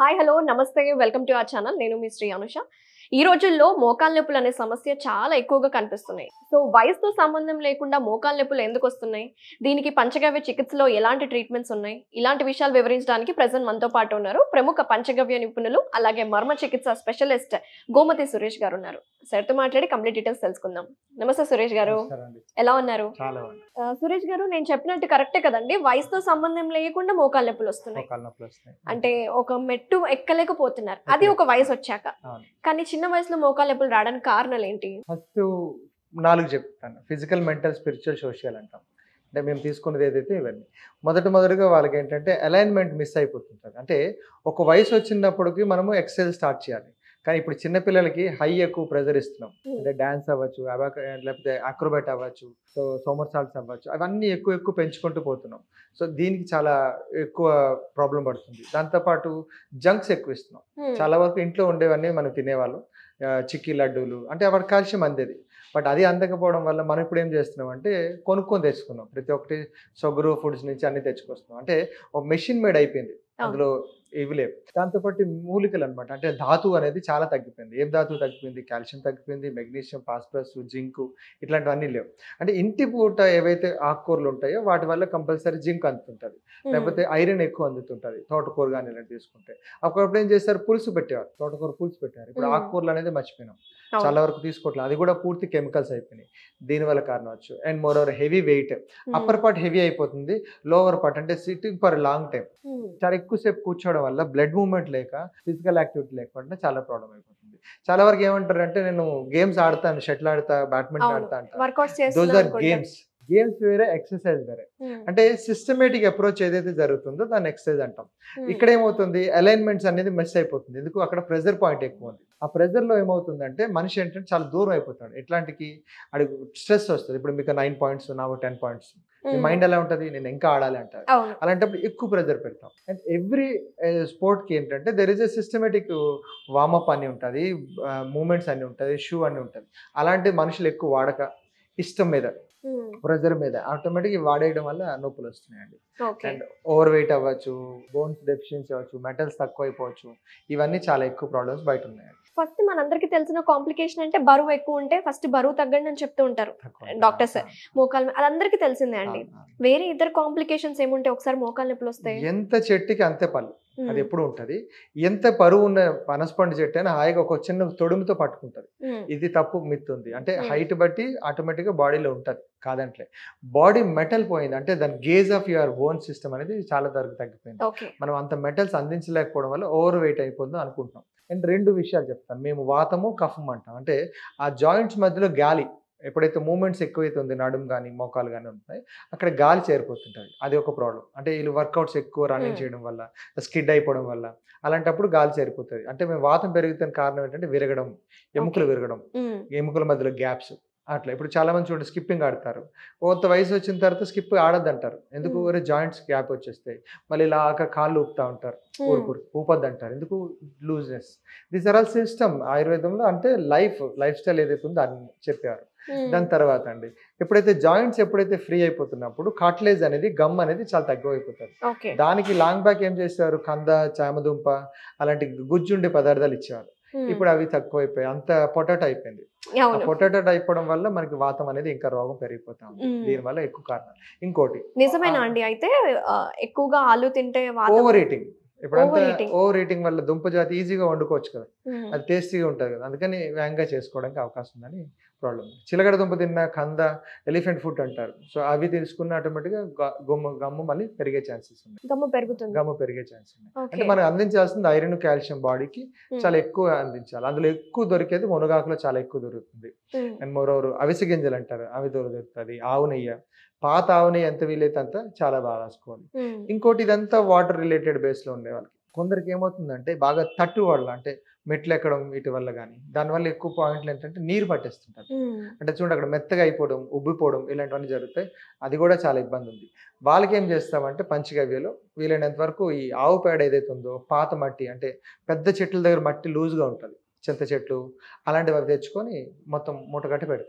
Hi hello నమస్తే welcome to our channel నేను మీ శ్రీ అనుష ఈ రోజుల్లో మోకాళ్ళ నొప్పులు అనే సమస్య చాలా ఎక్కువగా కనిపిస్తున్నాయి సో వయసుతో సంబంధం లేకుండా మోకాళ్ళ నొప్పులు ఎందుకు వస్తున్నాయి దీనికి పంచగవ్య చికిత్సలో ఎలాంటి ట్రీట్మెంట్స్ ఉన్నాయి ఇలాంటి విషయాలు వివరించడానికి ప్రజెంట్ మనతో పాటు ఉన్నారు ప్రముఖ పంచగవ్య నిపుణులు అలాగే మర్మ చికిత్స స్పెషలిస్ట్ గోమతి సురేష్ గారు ఉన్నారు సార్తో మాట్లాడి కంప్లీట్ డీటెయిల్స్ తెలుసుకుందాం నమస్తే సురేష్ గారు నమస్కారం అండి. ఎలా ఉన్నారు చాలా ఉంది ఆ, సురేష్ గారు నేను చెప్పినట్టు కరెక్టే కదండి వయసుతో సంబంధం లేకుండా మోకాళ్ళ నొప్పులు వస్తున్నాయి మోకాళ్ళ నొప్పులు వస్తున్నాయి అంటే ఒక మెట్టు ఎక్కలేకపోతున్నారు అది ఒక వయసు వచ్చాక అవును. కానీ చిన్న వయసులో మోకాళ్ళ నొప్పులు రావడానికి కారణాలు ఏంటి ఫస్ట్ నాలుగు చెప్తాను ఫిజికల్ మెంటల్ స్పిరిచువల్ సోషల్ అంటాం అంటే మేము తీసుకున్నది ఏదైతే ఇవన్నీ మొదటి మొదటిగా వాళ్ళకి ఏంటంటే అలైన్మెంట్ మిస్ అయిపోతుంటుంది అంటే ఒక వయసు వచ్చినప్పటికి మనము ఎక్సర్సైజ్ స్టార్ట్ చేయాలి కానీ ఇప్పుడు చిన్నపిల్లలకి హై ఎక్కువ ప్రెజర్ ఇస్తున్నాం అంటే డ్యాన్స్ అవ్వచ్చు అబాక లేకపోతే అక్రోబెట్ అవ్వచ్చు సో సోమర్ సాల్ట్స్ అవ్వచ్చు అవన్నీ ఎక్కువ ఎక్కువ పెంచుకుంటూ పోతున్నాం సో దీనికి చాలా ఎక్కువ ప్రాబ్లం పడుతుంది దాంతోపాటు జంక్స్ ఎక్కువ ఇస్తున్నాం Hmm. చాలా వరకు ఇంట్లో ఉండేవన్నీ మనం తినేవాళ్ళం ఆ, చిక్కీ లడ్డూలు అంటే అప్పుడు కాల్షియం అందేది బట్ అది అందకపోవడం వల్ల మనం ఇప్పుడు ఏం చేస్తున్నాం అంటే కొనుక్కొని తెచ్చుకున్నాం ప్రతి ఒక్కటి సొగరు ఫుడ్స్ నుంచి అన్ని తెచ్చుకొస్తున్నాం అంటే ఒక మెషిన్ మేడ్ అయిపోయింది అందులో ఇవి లేవు దాంతోపాటు మూలికలు అనమాట అంటే ధాతువు అనేది చాలా తగ్గిపోయింది ఏం ధాతువు తగ్గిపోయింది కాల్షియం తగ్గిపోయింది మెగ్నీషియం ఫాస్ఫరస్ జింక్ ఇట్లాంటివన్నీ లేవు అంటే ఇంటి పూట ఏవైతే ఆకుకూరలు ఉంటాయో వాటి వల్ల కంపల్సరీ జింక్ అందుతుంటుంది Hmm. లేకపోతే ఐరన్ ఎక్కువ అందుతుంటుంది తోటకూర కానీ ఇలాంటి తీసుకుంటే అప్పుడప్పుడు ఏం చేస్తారు పులుసు పెట్టేవారు తోటకూర పులుసు పెట్టారు ఇప్పుడు మ్మ్. ఆకుకూరలు అనేది మర్చిపోయినాం అవును. చాలా వరకు తీసుకోవట్లేదు అది కూడా పూర్తి కెమికల్స్ అయిపోయినాయి దీనివల్ల కారణం వచ్చు and more over heavy weight Hmm. Upper part heavy అయిపోతుంది లోవర్ పార్ట్ అంటే sitting for long time Hmm. చాలా ఎక్కువసేపు కూర్చోవడం వల్ల బ్లడ్ మూవ్మెంట్ లేక ఫిజికల్ యాక్టివిటీ లేకుండా చాలా ప్రాబ్లం అయిపోతుంది చాలా వరకు ఏమంటారు అంటే నేను గేమ్స్ ఆడతాను షటిల్ ఆడతా బ్యాడ్మింటన్ అవును. ఆడతా అంటాను వర్కౌట్స్ దోస్ చేస్తున్నారు ఆర్ గేమ్స్ గేమ్స్ వేరే ఎక్సర్సైజ్ వేరే అంటే సిస్టమేటిక్ అప్రోచ్ ఏదైతే జరుగుతుందో దాన్ని ఎక్సర్సైజ్ అంటాం ఇక్కడ ఏమవుతుంది అలైన్మెంట్స్ అనేది మిస్ అయిపోతుంది ఎందుకు అక్కడ ప్రెజర్ పాయింట్ ఎక్కువ ఉంది ఆ pressure లో ఏమవుతుందంటే మనిషి ఏంటంటే చాలా దూరం అయిపోతాడు ఎట్లాంటికి అడిగి స్ట్రెస్ వస్తుంది ఇప్పుడు మీకు నైన్ పాయింట్స్ నాకు టెన్ పాయింట్స్ మీ మైండ్ ఎలా ఉంటుంది నేను ఇంకా ఆడాలి అంటారు అవును అలాంటప్పుడు ఎక్కువ ప్రెజర్ పెడతాం అండ్ ఎవ్రీ స్పోర్ట్కి ఏంటంటే there is a systematic warmup అని ఉంటుంది మూమెంట్స్ అన్ని ఉంటుంది షూ అన్ని ఉంటుంది అలాంటి మనుషులు ఎక్కువ వాడక ఇష్టం మీద Hmm. ప్రెజర్ మీద ఆటోమేటిక్ వాడేయడం వల్ల నొప్పులు వస్తున్నాయండి ఓకే అండ్ ఓవర్ వెయిట్ అవ్వచ్చు బోన్స్ డెఫిషియన్సీ అవ్వచ్చు మెటల్స్ తక్కువ అయిపోవచ్చు ఇవన్నీ చాలా ఎక్కువ ప్రాబ్లమ్స్ బయట ఉన్నాయి ఫస్ట్ మనందరికి తెలిసిన కాంప్లికేషన్ అంటే బరువు ఎక్కువ ఉంటే ఫస్ట్ బరువు తగ్గండి అని చెప్తూ ఉంటారు తక్కువ. డాక్టర్స్ మోకాలు అది అందరికీ తెలిసిందే అండి అవును, అవును. వేరే ఇద్దరు కాంప్లికేషన్స్ ఏముంటాయి ఒకసారి మోకాలు నొప్పులు వస్తాయి ఎంత చెట్టుకి అంతే పళ్ళు Hmm. అది ఎప్పుడు ఉంటది ఎంత పరువు ఉన్న పనసపండు చెట్టు అయినా హాయిగా ఒక చిన్న తొడుముతో పట్టుకుంటది Hmm. ఇది తప్పు మిత్ ఉంది అంటే Hmm. హైట్ బట్టి ఆటోమేటిక్ గా బాడీలో ఉంటది కాదంట్లే బాడీ మెటల్ పోయింది అంటే దాని gauge of your bone system అనేది చాలా వరకు తగ్గిపోయింది ఓకే మనం అంత మెటల్స్ అందించలేకపోవడం వల్ల ఓవర్ వెయిట్ అయిపోతుందో అనుకుంటున్నాం అండ్ రెండు విషయాలు చెప్తాను మేము వాతము కఫం అంటాం అంటే ఆ జాయింట్స్ మధ్యలో గాలి ఎప్పుడైతే మూమెంట్స్ ఎక్కువైతే ఉంది నడుము కానీ మోకాలు కానీ ఉంటాయి అక్కడ గాలి చేరిపోతుంటుంది అది ఒక ప్రాబ్లం అంటే వీళ్ళు వర్కౌట్స్ ఎక్కువ రన్నింగ్ Hmm. చేయడం వల్ల స్కిడ్ అయిపోవడం వల్ల అలాంటప్పుడు గాలి చేరిపోతుంది అంటే మేము వాతం పెరుగుతున్న కారణం ఏంటంటే విరగడం ఎముకలు విరగడం Hmm. ఎముకల మధ్యలో గ్యాప్స్ అట్లా ఇప్పుడు చాలా మంది చూడండి స్కిప్పింగ్ ఆడతారు కొంత వయసు వచ్చిన తర్వాత స్కిప్ ఆడద్దంటారు ఎందుకు Hmm. వేరే జాయింట్స్ గ్యాప్ వచ్చేస్తాయి మళ్ళీ ఇలాగ కాళ్ళు ఊపుతా ఉంటారు Hmm. ఊరుకూరు ఊపద్దు అంటారు ఎందుకు looseness this are all system ఆయుర్వేదంలో అంటే లైఫ్ లైఫ్ స్టైల్ ఏదైతే ఉందో అని చెప్పారు Hmm. దాని తర్వాత అండి ఎప్పుడైతే జాయింట్స్ ఎప్పుడైతే ఫ్రీ అయిపోతున్నప్పుడు కాట్లేజ్ అనేది గమ్ అనేది చాలా తక్కువైపోతుంది ఓకే దానికి లాంగ్ బ్యాక్ ఏం చేస్తారు కంద చామదుంప అలాంటి గుజ్జుండే పదార్థాలు ఇచ్చేవారు Hmm. ఇప్పుడు అవి తక్కువైపోయాయి అంత పొటాటో అయిపోయింది ఆ అవును పొటాటో అయిపోవడం వల్ల మనకి వాతం అనేది ఇంకా రోగం పెరిగిపోతాం మ్మ్. దీని వల్ల ఎక్కువ కారణం ఇంకోటి నిజమేనా అండి అయితే ఆ, ఎక్కువగా ఆలు తింటే వాతం ఓవర్ ఈటింగ్ ఇప్పుడంతా Overeating. ఓవర్ ఈటింగ్ వల్ల దుంప జాతి ఈజీగా వండుకోవచ్చు కదా Hmm. అది టేస్టీగా ఉంటుంది కదా అందుకని వేగంగా చేసుకోవడానికి అవకాశం ఉందని ప్రాబ్లం చిలకడ దుంప తిన్న కంద ఎలిఫెంట్ ఫుడ్ అంటారు సో అవి తీసుకున్న ఆటోమేటిక్గా గమ్ము గమ్ము మళ్ళీ పెరిగే ఛాన్సెస్ ఉన్నాయి గమ్ము పెరుగుతుంది గమ్ము పెరిగే ఛాన్స్ ఉన్నాయి ఓకే అంటే మనం అందించాల్సింది ఐరన్ కాల్షియం బాడీకి Hmm. చాలా ఎక్కువ అందించాలి అందులో ఎక్కువ దొరికేది మునగాకులో చాలా ఎక్కువ దొరుకుతుంది Hmm. అండ్ మోరోవర్ అవిసె గింజలు అంటారు అవి దొరుకుతుంది ఆవు నెయ్యి పాత ఆవు నెయ్యి ఎంత వీలైతే అంత చాలా బాగా రాసుకోవాలి Hmm. ఇంకోటి ఇదంతా వాటర్ రిలేటెడ్ బేస్లో ఉండే వాళ్ళకి కొందరికి ఏమవుతుందంటే బాగా తట్టు వల్ల అంటే మెట్లు ఎక్కడం వీటి వల్ల కానీ దానివల్ల ఎక్కువ పాయింట్లు ఏంటంటే నీరు పట్టేస్తుంటారు Hmm. అంటే చూడండి అక్కడ మెత్తగా అయిపోవడం ఉబ్బిపోవడం ఇలాంటివన్నీ జరుగుతాయి అది కూడా చాలా ఇబ్బంది ఉంది వాళ్ళకి ఏం చేస్తామంటే పంచగవ్యలో వీలైనంత వరకు ఈ ఆవు పేడ ఏదైతే ఉందో పాత మట్టి అంటే పెద్ద చెట్ల దగ్గర మట్టి లూజ్గా ఉంటుంది చింత చెట్లు అలాంటివి అవి తెచ్చుకొని మొత్తం మూట కట్టి పెడుతుంటాం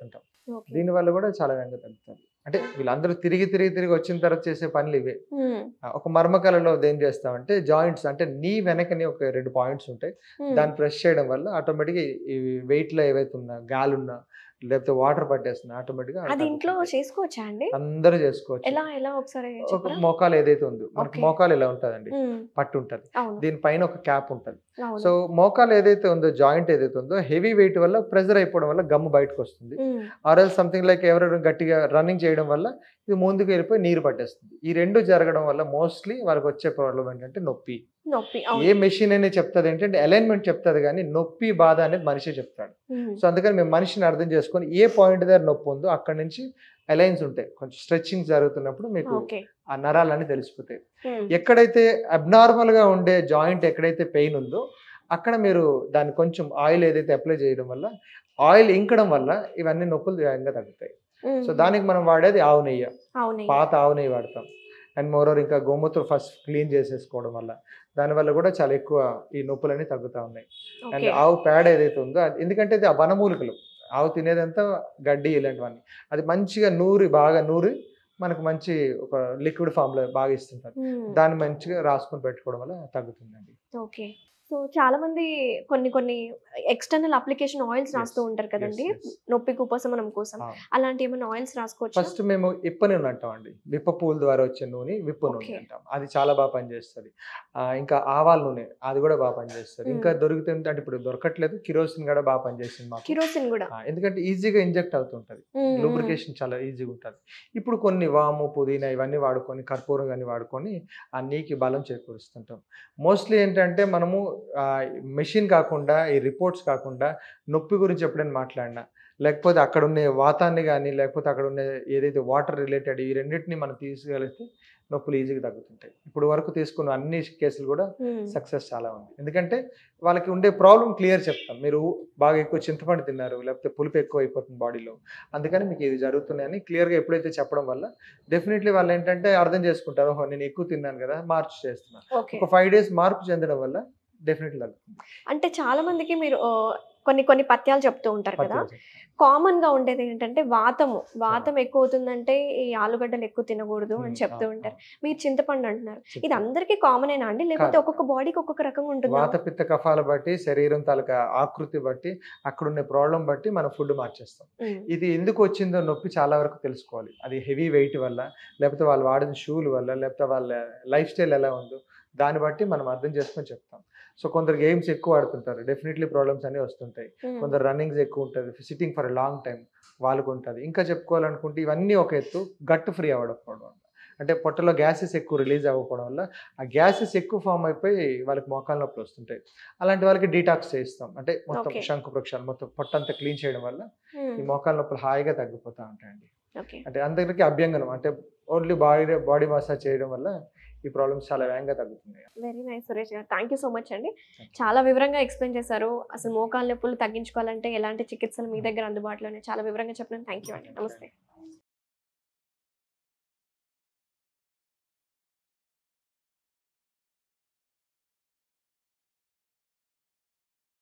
ఓకే దీనివల్ల కూడా చాలా వేగంగా తగ్గుతుంది అంటే వీళ్ళందరూ తిరిగి తిరిగి తిరిగి వచ్చిన తర్వాత చేసే పనులు ఇవే ఉమ్, ఆ, ఒక మర్మకళలో ఏం చేస్తామంటే జాయింట్స్ అంటే నీ వెనకని ఒక రెండు పాయింట్స్ ఉంటాయి ఉమ్, దాన్ని ప్రెస్ చేయడం వల్ల ఆటోమేటిక్గా ఈ వెయిట్ లో ఏవైతే ఉన్నా గాలి ఉన్నా లేకపోతే వాటర్ పట్టేస్తున్నా ఆటోమేటిక్ గా అది ఇంట్లో చేసుకోవచ్చా అండి అందరూ చేసుకోవచ్చు ఎలా ఎలా ఒకసారి ఒక చెప్పరా మోకాలు ఏదైతే ఉందో మనకి Okay. మోకాలు ఎలా ఉంటుందండి ఉమ్, పట్టు ఉంటుంది అవును దీనిపైన ఒక క్యాప్ ఉంటుంది అవును సో మోకాలు ఏదైతే ఉందో జాయింట్ ఏదైతే ఉందో హెవీ వెయిట్ వల్ల ప్రెజర్ అయిపోవడం వల్ల గమ్ము బయటకు వస్తుంది um, R L something like ఎవరైనా గట్టిగా రన్నింగ్ చేయడం వల్ల ఇది ముందుకు వెళ్ళిపోయి నీరు పట్టేస్తుంది ఈ రెండు జరగడం వల్ల మోస్ట్లీ వాళ్ళకి వచ్చే ప్రాబ్లం ఏంటంటే నొప్పి నొప్పి ఏ అవును మెషిన్ అనేది చెప్తుంది ఏంటంటే అలైన్మెంట్ చెప్తుంది కానీ నొప్పి బాధ అనేది మనిషి చెప్తాడు ఉమ్, సో అందుకని మేము మనిషిని అర్థం చేసుకొని ఏ పాయింట్ దగ్గర నొప్పి ఉందో అక్కడ నుంచి అలైన్స్ ఉంటాయి కొంచెం స్ట్రెచ్చింగ్ జరుగుతున్నప్పుడు మీకు ఓకే ఆ నరాలన్నీ తెలిసిపోతాయి ఉమ్, ఎక్కడైతే అబ్నార్మల్ గా ఉండే జాయింట్ ఎక్కడైతే పెయిన్ ఉందో అక్కడ మీరు దాన్ని కొంచెం ఆయిల్ ఏదైతే అప్లై చేయడం వల్ల ఆయిల్ ఇంకడం వల్ల ఇవన్నీ నొప్పులు వేగంగా తగ్గుతాయి ఉమ్, సో దానికి మనం వాడేది ఆవు నెయ్యి అవును పాత ఆవు నెయ్యి వాడతాం అండ్ మోరోవర్ ఇంకా గోమూత్రం ఫస్ట్ క్లీన్ చేసేసుకోవడం వల్ల దానివల్ల కూడా చాలా ఎక్కువ ఈ నొప్పులన్నీ తగ్గుతూ ఉన్నాయి అండ్ ఓకే ఆవు పేడ ఏదైతే ఉందో అది- ఎందుకంటే ఇది ఆ వనమూలికలు ఆవు తినేదంతా గడ్డి ఇలాంటివన్నీ అది మంచిగా నూరి బాగా నూరి మనకు మంచి ఒక లిక్విడ్ ఫామ్ లో బాగా ఇస్తుంటారు ఉమ్, దాన్ని మంచిగా రాసుకొని పెట్టుకోవడం వల్ల తగ్గుతుందండి ఓకే సో చాలా మంది కొన్ని కొన్ని ఎక్స్టర్నల్ అప్లికేషన్ ఆయిల్స్ Yes, రాస్తూ ఉంటారు కదండి yes, yes. నొప్పికి ఉపశమనం కోసం ఆ. అలాంటి ఏమైనా ఆయిల్స్ రాసుకోవచ్చు ఫస్ట్ మేము ఇప్ప నూనె అంటాం అండి విప్ప పూల ద్వారా వచ్చే నూనె విప్ప నూనె Okay. అంటాం అది చాలా బాగా పనిచేస్తుంది ఆ, ఇంకా ఆవాల నూనె అది కూడా బాగా పనిచేస్తుంది Hmm. ఇంకా దొరుకుతుంది అంటే ఇప్పుడు దొరకట్లేదు కిరోసిన్ కూడా బాగా పనిచేస్తుంది మాకు కిరోసిన్ కూడా ఆ, ఎందుకంటే ఈజీగా ఇంజెక్ట్ అవుతుంటది ఉమ్, ఉమ్, లూబ్రికేషన్ చాలా ఈజీగా ఉంటుంది ఇప్పుడు కొన్ని వాము పుదీనా ఇవన్నీ వాడుకొని కర్పూరం కానీ వాడుకొని ఆ నీకి బలం చేకూరుస్తుంటాం మోస్ట్లీ ఏంటంటే మనము మెషిన్ కాకుండా ఈ రిపోర్ట్స్ కాకుండా నొప్పి గురించి ఎప్పుడైనా మాట్లాడినా లేకపోతే అక్కడ ఉన్న వాతాన్ని కానీ లేకపోతే అక్కడ ఉన్న ఏదైతే వాటర్ రిలేటెడ్ ఈ రెండింటిని మనం తీసుకెళ్తే నొప్పులు ఈజీగా తగ్గుతుంటాయి ఇప్పుడు వరకు తీసుకున్న అన్ని కేసులు కూడా ఉమ్, సక్సెస్ చాలా ఉంది ఎందుకంటే వాళ్ళకి ఉండే ప్రాబ్లం క్లియర్ చెప్తాం మీరు బాగా ఎక్కువ చింతపండు తిన్నారు లేకపోతే పులుపు ఎక్కువ అయిపోతుంది బాడీలో అందుకని మీకు ఇది జరుగుతున్నాయని క్లియర్గా ఎప్పుడైతే చెప్పడం వల్ల డెఫినెట్లీ వాళ్ళు ఏంటంటే అర్థం చేసుకుంటారు ఓహో నేను ఎక్కువ తిన్నాను కదా మార్పు చేస్తున్నాను ఓకే ఒక ఫైవ్ డేస్ మార్పు చెందడం వల్ల డెఫినెట్లీ తగ్గుతుంది అంటే చాలా మందికి మీరు ఆ, కొన్ని కొన్ని పత్యాలు చెప్తూ ఉంటారు కదా కామన్ గా ఉండేది ఏంటంటే వాతము వాతం ఎక్కువ అవుతుందంటే ఈ ఆలుగడ్డలు ఎక్కువ తినకూడదు అని చెప్తూ ఉంటారు మీరు చింతపండు అంటున్నారు ఇది అందరికీ కామనేనా అండి లేకపోతే కాదు. ఒక్కొక్క బాడీకి ఒక్కొక్క రకంగా ఉంటుంది వాత పిత్త కఫాల బట్టి శరీరం తాలూకా ఆకృతి బట్టి అక్కడ ఉన్న ప్రాబ్లం బట్టి మనం ఫుడ్ మార్చేస్తాం ఇది ఎందుకు వచ్చిందో నొప్పి చాలా వరకు తెలుసుకోవాలి అది హెవీ వెయిట్ వల్ల లేకపోతే వాళ్ళు వాడిన షూల వల్ల లేకపోతే వాళ్ళ లైఫ్ స్టైల్ ఎలా ఉందో దాన్ని బట్టి మనం అర్థం చేసుకొని చెప్తాం సో కొందరు గేమ్స్ ఎక్కువ ఆడుతుంటారు డెఫినెట్లీ ప్రాబ్లమ్స్ అన్నీ వస్తుంటాయి కొందరు రన్నింగ్స్ ఎక్కువ ఉంటుంది సిట్టింగ్ ఫర్ లాంగ్ టైం వాళ్ళకు ఉంటుంది ఇంకా చెప్పుకోవాలనుకుంటే ఇవన్నీ ఒక ఎత్తు గట్ ఫ్రీ అవ్వకపోవడం వల్ల అంటే పొట్టలో గ్యాసెస్ ఎక్కువ రిలీజ్ అవ్వకపోవడం వల్ల ఆ గ్యాసెస్ ఎక్కువ ఫామ్ అయిపోయి వాళ్ళకి మోకాల నొప్పులు వస్తుంటాయి అలాంటి వాళ్ళకి డీటాక్స్ చేయిస్తాం అంటే మొత్తం Okay. శంకు వృక్షాలు మొత్తం పొట్టంతా క్లీన్ చేయడం వల్ల ఈ మోకాల నొప్పులు హాయిగా తగ్గిపోతూ ఉంటాయండి ఓకే అంటే అందరికీ అభ్యంగనం అంటే ఓన్లీ బాడీ బాడీ మసాజ్ చేయడం వల్ల ఈ ప్రాబ్లమ్స్ చాలా వేగంగా తగ్గుతున్నాయి వెరీ నైస్ సురేష్ గారు థ్యాంక్ యూ సో మచ్ అండి చాలా వివరంగా ఎక్స్ప్లెయిన్ చేశారు అసలు మోకాళ్ళ నొప్పులు తగ్గించుకోవాలంటే ఎలాంటి చికిత్సలు మీ దగ్గర అందుబాటులోనే చాలా వివరంగా చెప్పిన థ్యాంక్ యూ అండి నమస్తే